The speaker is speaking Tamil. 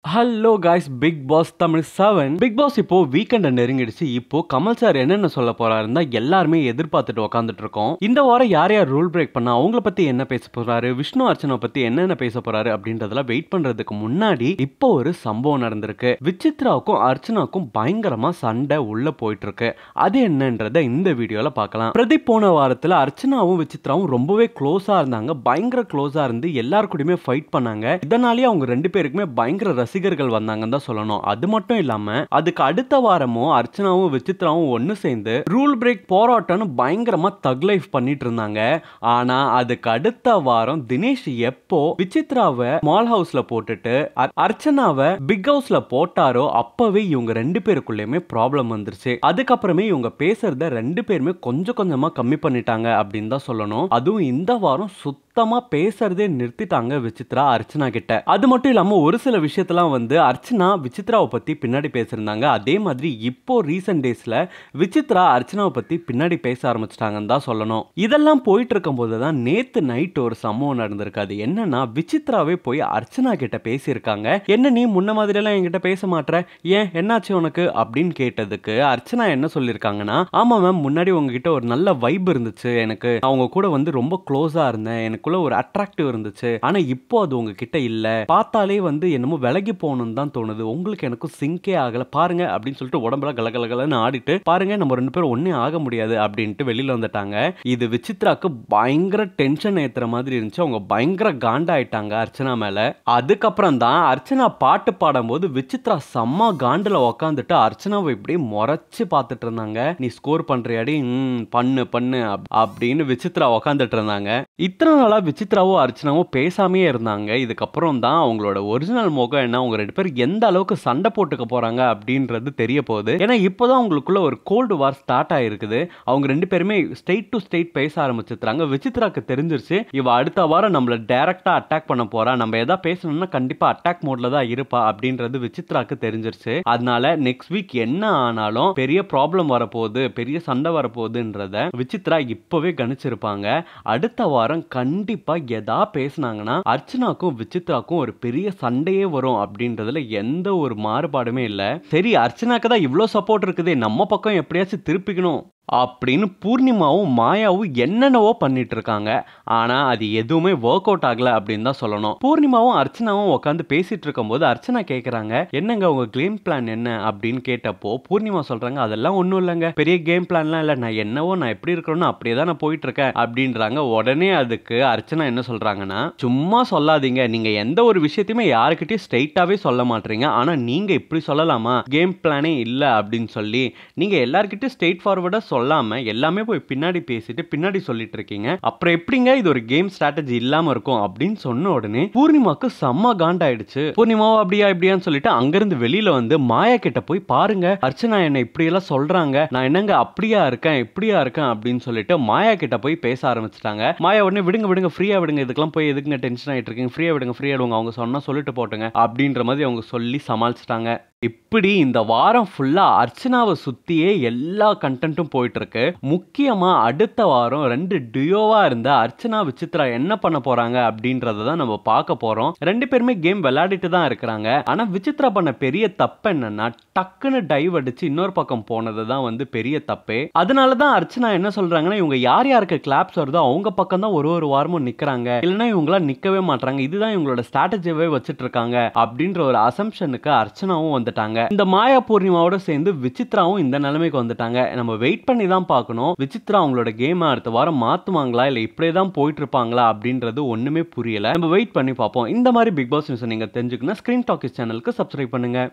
hello guys big boss Tamil seven big boss இப்போ வீக்கெண்டை நெருங்கிடுச்சு இப்போ கமல் சார் என்னென்ன சொல்ல போறாருன்னு தான் எல்லாருமே எதிர்பார்த்துட்டு உட்காந்துட்டு இருக்கோம் இந்த வாரம் யார் யார் ரூல் பிரேக் பண்ணா அவங்கள பத்தி என்ன பேச போறாரு விஷ்ணு அர்ச்சனா பத்தி என்னென்ன பேச போறாரு அப்படின்றதெல்லாம் வெயிட் பண்றதுக்கு முன்னாடி இப்போ ஒரு சம்பவம் நடந்திருக்கு விசித்ராவுக்கும் அர்ச்சனாவுக்கும் பயங்கரமா சண்டை உள்ள போயிட்டு இருக்கு அது என்னன்றத இந்த வீடியோல பார்க்கலாம் பிரதீப் போன வாரத்துல அர்ச்சனாவும் விசித்ராவும் ரொம்பவே க்ளோஸா இருந்தாங்க பயங்கர க்ளோஸா இருந்து எல்லாரு கூடயுமே ஃபைட் பண்ணாங்க இதனாலேயே அவங்க ரெண்டு பேருக்குமே பயங்கர ரசிகர்கள் வந்தாங்கன்னு தான் சொல்லணும் அது மட்டும் இல்லாம அதுக்கு அடுத்த வாரமும் அர்ச்சனாவும் விசித்ராவும் ஒன்னு சேர்ந்து ரூல் பிரேக் போராட்டம்னு பயங்கரமா தக் லைஃப் பண்ணிட்டு இருந்தாங்க ஆனா அதுக்கு அடுத்த வாரம் தினேஷ் எப்போ விசித்ராவை மால் ஹவுஸ்ல போட்டுட்டு அர்- அர்ச்சனாவை பிக் ஹவுஸ்ல போட்டாரோ அப்பவே இவங்க ரெண்டு பேருக்குள்ளயுமே ப்ராப்ளம் வந்துருச்சு அதுக்கப்புறமே இவங்க பேசுறத ரெண்டு பேருமே கொஞ்சம் கொஞ்சமா கம்மி பண்ணிட்டாங்க அப்படின்னு தான் சொல்லணும் அதுவும் இந்த வாரம் சுத்தமா பேசுறதே நிறுத்திட்டாங்க விசித்ரா அர்ச்சனா கிட்ட அது மட்டும் இல்லாம ஒரு சில விஷயத்தெல்லாம் வந்து அர்ச்சனா விசித்ராவை பத்தி பின்னாடி பேசியிருந்தாங்க அதே மாதிரி இப்போ ரீசெண்ட் டேஸ்ல விசித்ரா அர்ச்சனாவை பத்தி பின்னாடி பேச ஆரம்பிச்சிட்டாங்கன்னு தான் சொல்லணும் இதெல்லாம் போயிட்டு இருக்கும்போது தான் நேத்து நைட் ஒரு சம்பவம் நடந்திருக்கு அது என்னன்னா விசித்ராவே போய் அர்ச்சனா கிட்ட பேசியிருக்காங்க என்ன நீ முன்ன மாதிரி எல்லாம் என்கிட்ட பேச மாட்ற ஏன் என்னாச்சு உனக்கு அப்படின்னு கேட்டதுக்கு அர்ச்சனா என்ன சொல்லியிருக்காங்கன்னா ஆமா மேம் முன்னாடி உங்ககிட்ட ஒரு நல்ல வைப் இருந்துச்சு எனக்கு அவங்க கூட வந்து ரொம்ப க்ளோஸா இருந்தேன் எனக்குள்ள ஒரு அட்ராக்டிவ் இருந்துச்சு ஆனா இப்போ அது உங்ககிட்ட இல்ல பார்த்தாலே வந்து என்னமோ விலகி போகணும்னு தான் தோணுது உங்களுக்கு எனக்கும் சிங்கே ஆகல பாருங்க அப்படின்னு சொல்லிட்டு உடம்புல கலகலகலன்னு ஆடிட்டு பாருங்க நம்ம ரெண்டு பேரும் ஒன்னே ஆக முடியாது அப்படின்ட்டு வெளியில வந்துட்டாங்க இது விசித்ராக்கு பயங்கர டென்ஷன் ஏத்துற மாதிரி இருந்துச்சு அவங்க பயங்கர காண்டாயிட்டாங்க அர்ச்சனா மேல அதுக்கப்புறம் தான் அர்ச்சனா பாட்டு பாடும்போது விசித்ரா செம்ம காண்டுல உக்காந்துட்டு அர்ச்சனாவை இப்படி முறைச்சு பார்த்துட்டு இருந்தாங்க நீ ஸ்கோர் பண்றியாடி ம் பண்ணு பண்ணு அப்- அப்படின்னு விசித்ரா உக்காந்துட்டு இருந்தாங்க இத்தனை நாளா விசித்ராவும் அர்ச்சனாவும் பேசாமே இருந்தாங்க இதுக்கப்புறம் தான் அவங்களோட ஒரிஜினல் முகம் என்ன அவங்க ரெண்டு பேரும் எந்த அளவுக்கு சண்டை போட்டுக்க போறாங்க அப்படின்றது தெரிய போகுது ஏன்னா இப்போதான் அவங்களுக்குள்ள ஒரு கோல்டு வார் ஸ்டார்ட் ஆயிருக்குது அவங்க ரெண்டு பேருமே ஸ்டேட் டு ஸ்டேட் பேச ஆரம்பிச்சிருக்காங்க விசித்ராக்கு தெரிஞ்சிருச்சு இவ அடுத்த வாரம் நம்மள டைரக்டா அட்டாக் பண்ண போறா நம்ம எதா பேசணும்னா கண்டிப்பா அட்டாக் மோட்ல தான் இருப்பா அப்படின்றது விசித்ராக்கு தெரிஞ்சிருச்சு அதனால நெக்ஸ்ட் வீக் என்ன ஆனாலும் பெரிய ப்ராப்ளம் வரப்போகுது பெரிய சண்டை வரப்போகுதுன்றத விசித்ரா இப்பவே கணிச்சிருப்பாங்க அடுத்த வாரம் கண்டிப்பா எதா பேசுனாங்கன்னா அர்ச்சனாக்கும் விசித்ராக்கும் ஒரு பெரிய சண்டையே வரும் அப்படின்றதுல எந்த ஒரு மாறுபாடுமே இல்ல சரி அர்ச்சனாக்கு தான் இவ்வளோ சப்போர்ட் இருக்குதே நம்ம பக்கம் எப்படியாச்சும் திருப்பிக்கணும் அப்படின்னு பூர்ணிமாவும் மாயாவும் என்னென்னவோ பண்ணிட்டு இருக்காங்க ஆனா அது எதுவுமே ஒர்க் அவுட் ஆகல அப்படின்னு தான் சொல்லணும் பூர்ணிமாவும் அர்ச்சனாவும் உட்காந்து பேசிட்டு இருக்கும்போது அர்ச்சனா கேக்குறாங்க என்னங்க உங்க கேம் பிளான் என்ன அப்படின்னு கேட்டப்போ பூர்ணிமா சொல்றாங்க அதெல்லாம் ஒன்றும் இல்லைங்க பெரிய கேம் பிளான்லாம் இல்லை நான் என்னவோ நான் எப்படி இருக்கிறேனோ அப்படியே தான் நான் போயிட்டு இருக்கேன் அப்படின்றாங்க உடனே அதுக்கு அர்ச்சனா என்ன சொல்றாங்கன்னா சும்மா சொல்லாதீங்க நீங்க எந்த ஒரு விஷயத்தையுமே யாருக்கிட்டையும் ஸ்ட்ரைட்டாவே சொல்ல மாட்டீங்க ஆனா நீங்க இப்படி சொல்லலாமா கேம் பிளானே இல்ல அப்படின்னு சொல்லி நீங்க எல்லார்கிட்டயும் ஸ்ட்ரெயிட் ஃபார்வர்டா சொல்லாம எல்லாமே போய் பின்னாடி பேசிட்டு பின்னாடி சொல்லிட்டு இருக்கீங்க அப்புறம் எப்படிங்க இது ஒரு கேம் ஸ்ட்ராட்டஜி இல்லாம இருக்கும் அப்படின்னு சொன்ன உடனே பூர்ணிமாக்கு செம்ம காண்டாயிடுச்சு பூர்ணிமாவா அப்படியா இப்படியான்னு சொல்லிட்டு அங்கிருந்து வெளியில வந்து மாயா கிட்ட போய் பாருங்க அர்ச்சனா என்ன இப்படி எல்லாம் சொல்றாங்க நான் என்னங்க அப்படியா இருக்கேன் இப்படியா இருக்கேன் அப்படின்னு சொல்லிட்டு மாயா கிட்ட போய் பேச ஆரம்பிச்சிட்டாங்க மாயா உடனே விடுங்க விடுங்க ஃப்ரீயா விடுங்க இதுக்கெல்லாம் போய் எதுக்குங்க டென்ஷன் ஆயிட்டு இருக்கீங்க ஃப்ரீயா விடுங்க ஃப்ரீயா விடுங்க அவங்க சொன்னா சொல்லிட்டு போட்டுங்க அப்படின்ற மாதிரி அவங்க சொல்லி சமாளிச்சிட்டாங்க இப்படி இந்த வாரம் ஃபுல்லா அர்ச்சனாவை சுத்தியே எல்லா கண்டென்ட்டும் போயிட்டு இருக்கு முக்கியமா அடுத்த வாரம் ரெண்டு டியோவா இருந்த அர்ச்சனா விசித்ரா என்ன பண்ண போறாங்க அப்படின்றத தான் நம்ம பார்க்க போறோம் ரெண்டு பேருமே கேம் விளையாடிட்டு தான் இருக்கிறாங்க ஆனா விசித்ரா பண்ண பெரிய தப்பு என்னன்னா டக்குன்னு டைவ் அடிச்சு இன்னொரு பக்கம் போனது தான் வந்து பெரிய தப்பே அதனால தான் அர்ச்சனா என்ன சொல்றாங்கன்னா இவங்க யார் யாருக்கு கிளாப்ஸ் வருதோ அவங்க பக்கம் தான் ஒரு ஒரு வாரமும் நிக்கிறாங்க இல்லைன்னா இவங்களாம் நிக்கவே மாட்டாங்க இதுதான் இவங்களோட ஸ்ட்ராட்டஜியவே வச்சுட்டு இருக்காங்க அப்படின்ற ஒரு அசம்ஷனுக்கு அர்ச்சனாவும் வந்துட்டாங்க இந்த மாயா பூர்ணிமாவோட சேர்ந்து விசித்ராவும் இந்த நிலைமைக்கு வந்துட்டாங்க நம்ம வெயிட் பண்ணி தான் பார்க்கணும் விசித்ரா அவங்களோட கேம் அடுத்த வாரம் மாத்துவாங்களா இல்ல இப்படியே தான் போயிட்டு இருப்பாங்களா அப்படின்றது ஒண்ணுமே புரியல நம்ம வெயிட் பண்ணி பார்ப்போம் இந்த மாதிரி பிக் பாஸ் நியூஸ் நீங்க தெரிஞ்சுக்கணும் ஸ்கிரீன் டாக்கிஸ் சேனலுக்கு சப்ஸ்கிரைப் பண்ணுங்க